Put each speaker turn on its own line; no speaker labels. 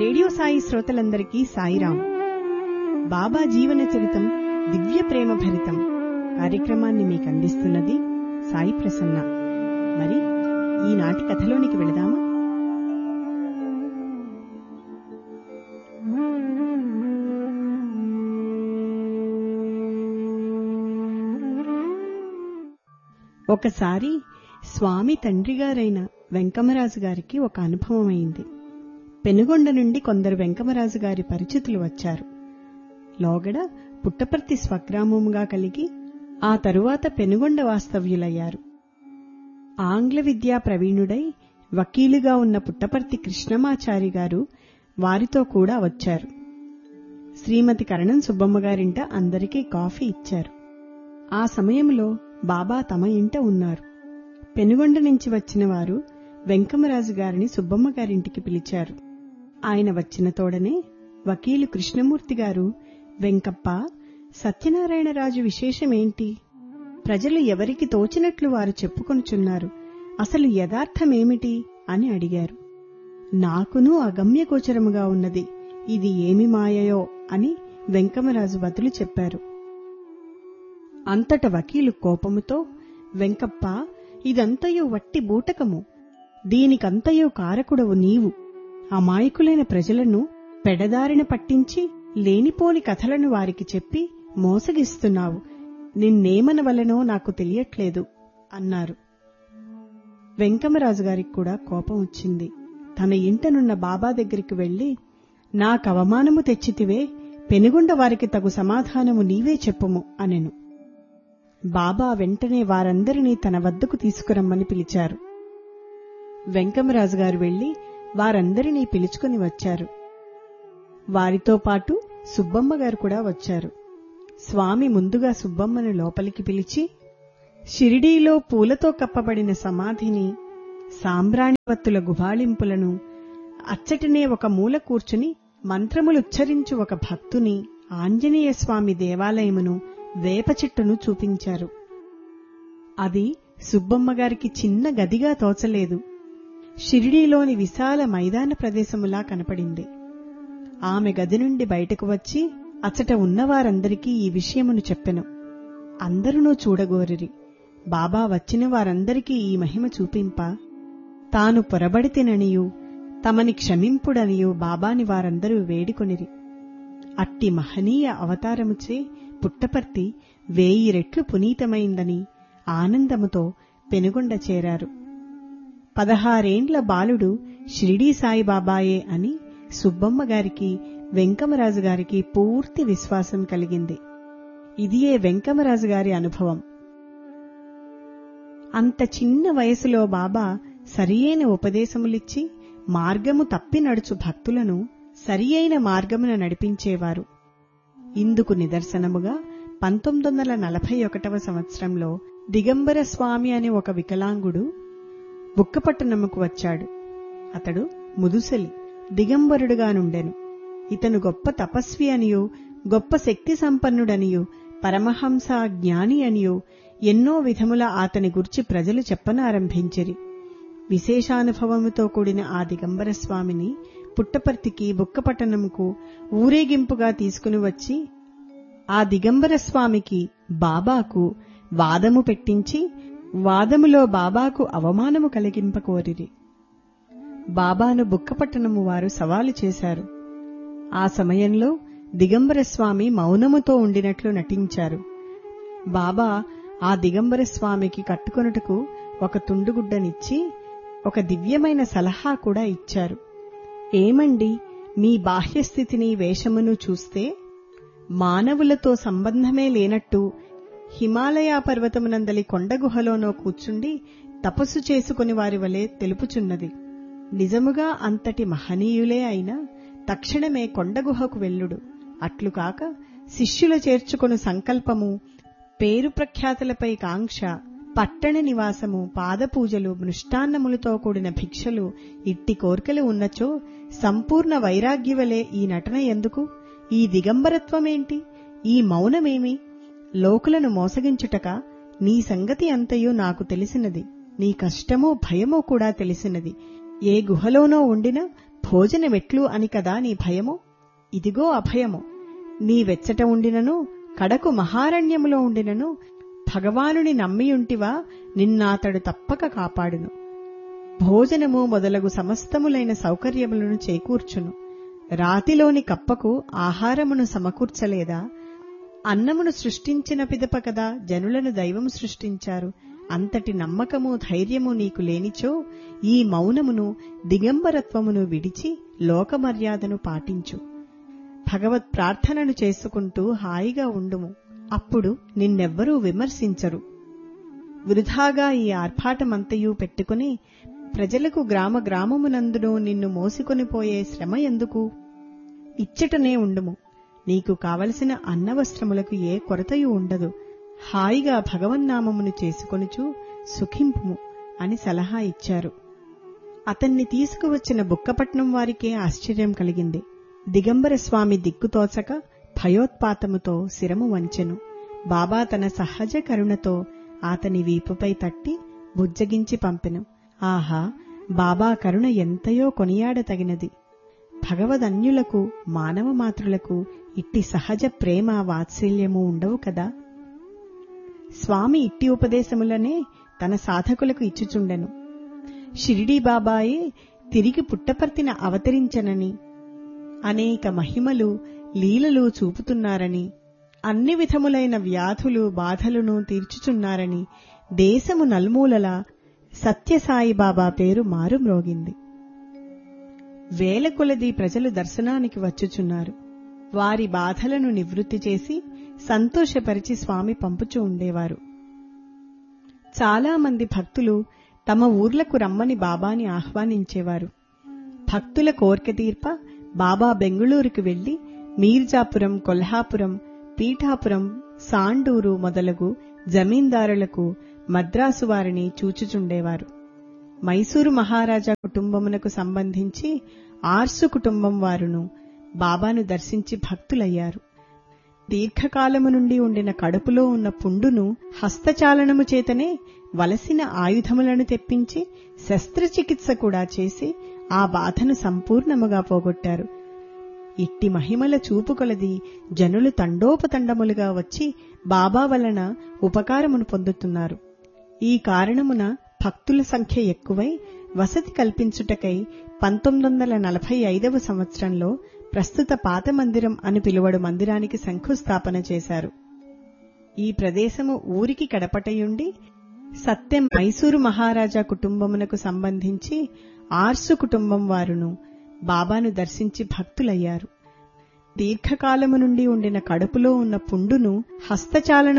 radio Sai శ్రోతలందరికీ సాయిరాం బాబా జీవన చరితం దివ్య ప్రేమ భరితం కార్యక్రమాన్ని మీకు అందిస్తున్నది సాయి ప్రసన్న మరి ఈనాటి కథలోనికి వెళదామా ఒకసారి స్వామి తండ్రిగారైన వెంకమరాజు గారికి ఒక అనుభవం అయింది పెనుగొండ నుండి కొందరు వెంకమరాజు గారి పరిచితులు వచ్చారు లోగడ పుట్టపర్తి స్వగ్రామముగా కలిగి ఆ తరువాత పెనుగొండ వాస్తవ్యులయ్యారు ఆంగ్ల విద్యా ప్రవీణుడై వకీలుగా ఉన్న పుట్టపర్తి కృష్ణమాచారి గారు వారితో కూడా వచ్చారు శ్రీమతి కరణం సుబ్బమ్మ గారింట అందరికీ కాఫీ ఇచ్చారు ఆ సమయంలో బాబా తమ ఇంట ఉన్నారు పెనుగొండ నుంచి వచ్చిన వారు వెంకమరాజు గారిని సుబ్బమ్మ గారింటికి పిలిచారు ఆయన వచ్చిన తోడనే వకీలు కృష్ణమూర్తి గారు వెంకప్ప సత్యనారాయణరాజు విశేషమేంటి ప్రజలు ఎవరికి తోచినట్లు వారు చెప్పుకొనుచున్నారు అసలు యథార్థమేమిటి అని అడిగారు నాకునూ అగమ్యగోచరముగా ఉన్నది ఇది ఏమి మాయయో అని వెంకమరాజు బదులు చెప్పారు అంతట వకీలు కోపముతో వెంకప్ప ఇదంతయు వట్టి బూటకము దీనికంతయు కారకుడవు నీవు అమాయకులైన ప్రజలను పెడదారిన పట్టించి లేనిపోని కథలను వారికి చెప్పి మోసగిస్తున్నావు నిన్నేమనవలనో నాకు తెలియట్లేదు అన్నారు వెంకమరాజు గారికి కూడా కోపం వచ్చింది తన ఇంటనున్న బాబా దగ్గరికి వెళ్లి నాకవమానము తెచ్చితివే పెనుగొండ వారికి తగు సమాధానము నీవే చెప్పుము అనెను బాబా వెంటనే వారందరినీ తన వద్దకు తీసుకురమ్మని పిలిచారు వెంకమరాజు గారు వెళ్లి వారందరినీ పిలుచుకుని వచ్చారు వారితో పాటు సుబ్బమ్మ గారు కూడా వచ్చారు స్వామి ముందుగా సుబ్బమ్మను లోపలికి పిలిచి షిరిడీలో పూలతో కప్పబడిన సమాధిని సాంబ్రాణివత్తుల గుబాళింపులను అచ్చటినే ఒక మూల కూర్చుని మంత్రములుచ్చరించు ఒక భక్తుని ఆంజనేయ స్వామి దేవాలయమును వేప చెట్టును చూపించారు అది సుబ్బమ్మగారికి చిన్న గదిగా తోచలేదు షిరిడీలోని విశాల మైదాన ప్రదేశములా కనపడింది ఆమె గది నుండి బయటకు వచ్చి అచ్చట ఉన్నవారందరికీ ఈ విషయమును చెప్పెను అందరునూ చూడగోరిరి బాబా వచ్చిన వారందరికీ ఈ మహిమ చూపింప తాను పొరబడితేననియు తమని క్షమింపుడనియు బాబాని వారందరూ వేడికొనిరి అట్టి మహనీయ అవతారముచే పుట్టపర్తి వేయి రెట్లు పునీతమైందని ఆనందముతో పెనుగొండ చేరారు పదహారేండ్ల బాలుడు షిరిడీ సాయిబాబాయే అని సుబ్బమ్మ గారికి వెంకమరాజు గారికి పూర్తి విశ్వాసం కలిగింది ఇదియే వెంకమరాజు గారి అనుభవం అంత చిన్న వయసులో బాబా సరియైన ఉపదేశములిచ్చి మార్గము తప్పి నడుచు భక్తులను సరియైన మార్గమున నడిపించేవారు ఇందుకు నిదర్శనముగా పంతొమ్మిది వందల నలభై ఒకటవ సంవత్సరంలో దిగంబర స్వామి అనే ఒక వికలాంగుడు బుక్కపట్టణముకు వచ్చాడు అతడు ముదుసలి దిగంబరుడుగా నుండెను ఇతను గొప్ప తపస్వి అనియు గొప్ప శక్తి సంపన్నుడనియు పరమహంస జ్ఞాని అనియు ఎన్నో విధముల అతని గుర్చి ప్రజలు చెప్పనారంభించిరి విశేషానుభవముతో కూడిన ఆ దిగంబర స్వామిని పుట్టపర్తికి బుక్కపట్టణంకు ఊరేగింపుగా తీసుకుని వచ్చి ఆ దిగంబర స్వామికి బాబాకు వాదము పెట్టించి వాదములో బాబాకు అవమానము కలిగింపకోరిరి బాబాను బుక్కపట్టణము వారు సవాలు చేశారు ఆ సమయంలో దిగంబర స్వామి మౌనముతో ఉండినట్లు నటించారు బాబా ఆ దిగంబర స్వామికి కట్టుకొనుటకు ఒక తుండుగుడ్డనిచ్చి ఒక దివ్యమైన సలహా కూడా ఇచ్చారు ఏమండి మీ బాహ్యస్థితిని వేషమును చూస్తే మానవులతో సంబంధమే లేనట్టు హిమాలయ పర్వతమునందలి కొండగుహలోనో కూర్చుండి తపస్సు చేసుకుని వారి వలె తెలుపుచున్నది నిజముగా అంతటి మహనీయులే అయినా తక్షణమే కొండగుహకు వెళ్ళుడు అట్లుకాక శిష్యుల చేర్చుకొను సంకల్పము పేరు ప్రఖ్యాతులపై కాంక్ష పట్టణ నివాసము పాదపూజలు మృష్టాన్నములతో కూడిన భిక్షలు ఇట్టి కోర్కెలు ఉన్నచో సంపూర్ణ వైరాగ్యవలే ఈ నటన ఎందుకు ఈ దిగంబరత్వమేంటి ఈ మౌనమేమి లోకులను మోసగించుటక నీ సంగతి అంతయు నాకు తెలిసినది నీ కష్టమో భయమో కూడా తెలిసినది ఏ గుహలోనో ఉండినా భోజనమెట్లు అని కదా నీ భయము ఇదిగో అభయము నీ వెచ్చట ఉండినను కడకు మహారణ్యములో ఉండినను భగవానుని నమ్మియుంటివా నిన్నాతడు తప్పక కాపాడును భోజనము మొదలగు సమస్తములైన సౌకర్యములను చేకూర్చును రాతిలోని కప్పకు ఆహారమును సమకూర్చలేదా అన్నమును సృష్టించిన పిదప కదా జనులను దైవం సృష్టించారు అంతటి నమ్మకము ధైర్యము నీకు లేనిచో ఈ మౌనమును దిగంబరత్వమును విడిచి లోకమర్యాదను పాటించు భగవత్ ప్రార్థనను చేసుకుంటూ హాయిగా ఉండుము అప్పుడు నిన్నెవ్వరూ విమర్శించరు వృధాగా ఈ ఆర్భాటమంతయు పెట్టుకుని ప్రజలకు గ్రామ గ్రామమునందును నిన్ను మోసుకొనిపోయే శ్రమ ఎందుకు ఇచ్చటనే ఉండుము నీకు కావలసిన అన్నవస్త్రములకు ఏ కొరతయు ఉండదు హాయిగా భగవన్నామమును చేసుకొనుచు సుఖింపుము అని సలహా ఇచ్చారు అతన్ని తీసుకువచ్చిన బుక్కపట్నం వారికే ఆశ్చర్యం కలిగింది దిగంబర స్వామి దిక్కుతోచక భయోత్పాతముతో శిరము వంచెను బాబా తన సహజ కరుణతో అతని వీపుపై తట్టి బుజ్జగించి పంపెను ఆహా బాబా కరుణ ఎంతయో కొనియాడతగినది భగవదన్యులకు మానవ మాతృలకు ఇట్టి సహజ ప్రేమ వాత్సల్యము ఉండవు కదా స్వామి ఇట్టి ఉపదేశములనే తన సాధకులకు ఇచ్చుచుండెను షిరిడీ బాబాయే తిరిగి పుట్టపర్తిన అవతరించనని అనేక మహిమలు లీలలు చూపుతున్నారని అన్ని విధములైన వ్యాధులు బాధలను తీర్చుచున్నారని దేశము నల్మూలల సత్యసాయిబాబా పేరు మారుమ్రోగింది వేల కొలది ప్రజలు దర్శనానికి వచ్చుచున్నారు వారి బాధలను నివృత్తి చేసి సంతోషపరిచి స్వామి పంపుచూ ఉండేవారు చాలా మంది భక్తులు తమ ఊర్లకు రమ్మని బాబాని ఆహ్వానించేవారు భక్తుల కోర్కె తీర్ప బాబా బెంగుళూరుకు వెళ్లి మీర్జాపురం కొల్హాపురం పీఠాపురం సాండూరు మొదలగు జమీందారులకు మద్రాసు వారిని చూచుచుండేవారు మైసూరు మహారాజా కుటుంబమునకు సంబంధించి ఆర్సు కుటుంబం వారును బాబాను దర్శించి భక్తులయ్యారు దీర్ఘకాలము నుండి ఉండిన కడుపులో ఉన్న పుండును హస్తచాలనము చేతనే వలసిన ఆయుధములను తెప్పించి శస్త్రచికిత్స కూడా చేసి ఆ బాధను సంపూర్ణముగా పోగొట్టారు ఇట్టి మహిమల చూపు కొలది జనులు తండోపతండములుగా వచ్చి బాబా వలన ఉపకారమును పొందుతున్నారు ఈ కారణమున భక్తుల సంఖ్య ఎక్కువై వసతి కల్పించుటకై పంతొమ్మిది వందల నలభై ఐదవ సంవత్సరంలో ప్రస్తుత పాత మందిరం అని పిలువడు మందిరానికి శంకుస్థాపన చేశారు ఈ ప్రదేశము ఊరికి కడపటయుండి సత్యం మైసూరు మహారాజా కుటుంబమునకు సంబంధించి ఆర్సు కుటుంబం వారును బాబాను దర్శించి భక్తులయ్యారు దీర్ఘకాలము నుండి ఉండిన కడుపులో ఉన్న పుండును హస్తచాలన